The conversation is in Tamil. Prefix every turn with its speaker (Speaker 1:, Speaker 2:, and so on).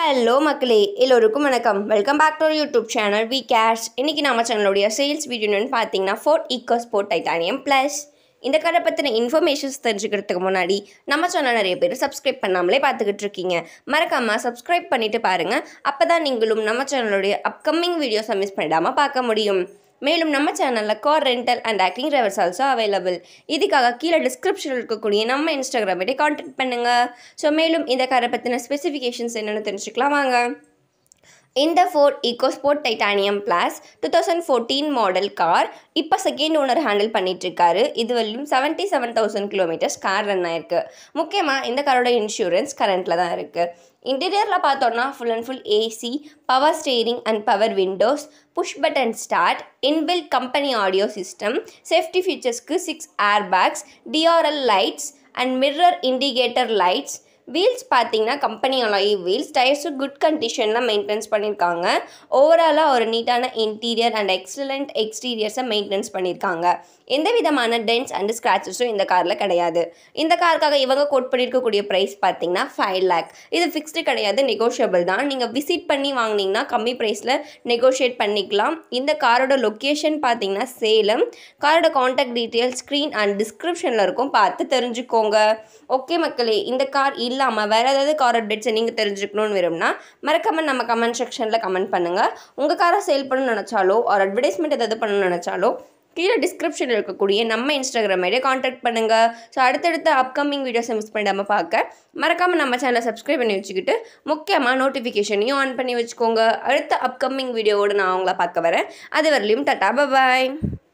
Speaker 1: ஹலோ மக்களே எல்லோருக்கும் வணக்கம் welcome back to YouTube channel V cars இன்றைக்கி நம்ம சேனலுடைய சேல்ஸ் வீடியோன்னு பார்த்தீங்கன்னா Ford EcoSport Titanium plus இந்த கடை பற்றின இன்ஃபர்மேஷன்ஸ் தெரிஞ்சுக்கிறதுக்கு முன்னாடி நம்ம சேனல் நிறைய பேர் சப்ஸ்கிரைப் பண்ணாமலே பார்த்துக்கிட்டு இருக்கீங்க மறக்காமல் சப்ஸ்கிரைப் பண்ணிட்டு பாருங்கள் அப்போ தான் நீங்களும் நம்ம சேனலுடைய அப்கமிங் வீடியோஸை மிஸ் பண்ணிடாமல் பார்க்க முடியும் மேலும் நம்ம சேனலில் car rental and acting drivers also available இதுக்காக கீழே டிஸ்கிரிப்ஷனில் இருக்கக்கூடிய நம்ம இன்ஸ்டாகிராமிட்டே காண்டாக்ட் பண்ணுங்கள் ஸோ மேலும் இந்த காரை பற்றின ஸ்பெசிஃபிகேஷன்ஸ் என்னென்னு தெரிஞ்சுக்கலாம் வாங்க இந்த Ford EcoSport Titanium plus two thousand fourteen model car இப்போ செகண்ட் ஓனர் ஹேண்டில் பண்ணிகிட்ருக்காரு இது வரையும் seventy seven thousand kilometres car run ஆயிருக்கு முக்கியமாக இந்த காரோட இன்சூரன்ஸ் கரண்ட்டில் தான் இருக்குது இன்டீரியரில் பார்த்தோன்னா full and full AC power steering and power windows push button start inbuilt company audio system safety ஃபீச்சர்ஸ்க்கு six airbags DRL lights and mirror indicator lights wheels பார்த்தீங்கன்னா கம்பெனி அலாயி வீல்ஸ் டயர்ஸும் குட் கண்டிஷனில் மெயின்டெனன்ஸ் பண்ணியிருக்காங்க ஓவராலாக ஒரு நீட்டான இன்டீரியர் அண்ட் எக்ஸலண்ட் எக்ஸ்டீரியர்ஸை மெயின்டெனன்ஸ் பண்ணியிருக்காங்க எந்த விதமான டென்ஸ் அண்ட் ஸ்க்ராச்சஸும் இந்த காரில் கிடையாது இந்த காருக்காக இவங்க கோட் பண்ணியிருக்கக்கூடிய ப்ரைஸ் பார்த்தீங்கன்னா ஃபைவ் லேக் இது ஃபிக்ஸ்டு கிடையாது நெகோஷியபிள் தான் நீங்கள் விசிட் பண்ணி வாங்கினீங்கன்னா கம்மி ப்ரைஸில் நெகோஷியேட் பண்ணிக்கலாம் இந்த காரோட லொக்கேஷன் பார்த்தீங்கன்னா சேலம் காரோட காண்டாக்ட் டீட்டெயில் ஸ்க்ரீன் அண்ட் டிஸ்கிரிப்ஷனில் இருக்கும் பார்த்து தெரிஞ்சுக்கோங்க ஓகே மக்களே இந்த கார் இல்லாமல் வேறு ஏதாவது கார் அப்டேட்ஸை நீங்கள் தெரிஞ்சுக்கணும்னு விரும்பினா மறக்காமல் நம்ம கமெண்ட் செக்ஷனில் கமெண்ட் பண்ணுங்கள் உங்கள் காரை சேல் பண்ணணும்னு நினச்சாலோ ஒரு அட்வர்டைஸ்மெண்ட் ஏதாவது பண்ணணும்னு நினச்சாலோ கீழே டிஸ்கிரிப்ஷனில் இருக்கக்கூடிய நம்ம இன்ஸ்டாகிராம் ஐடியை காண்டாக்ட் பண்ணுங்கள் ஸோ அடுத்தடுத்த அப்கமிங் வீடியோஸை மிஸ் பண்ணிடாமல் பார்க்க மறக்காமல் நம்ம சேனலை சப்ஸ்கிரைப் பண்ணி வச்சுக்கிட்டு முக்கியமாக நோட்டிஃபிகேஷனையும் ஆன் பண்ணி வச்சுக்கோங்க அடுத்த அப்கமிங் வீடியோவோடு நான் அவங்கள பார்க்க வரேன் அது வரலையும் டாட்டா பாய்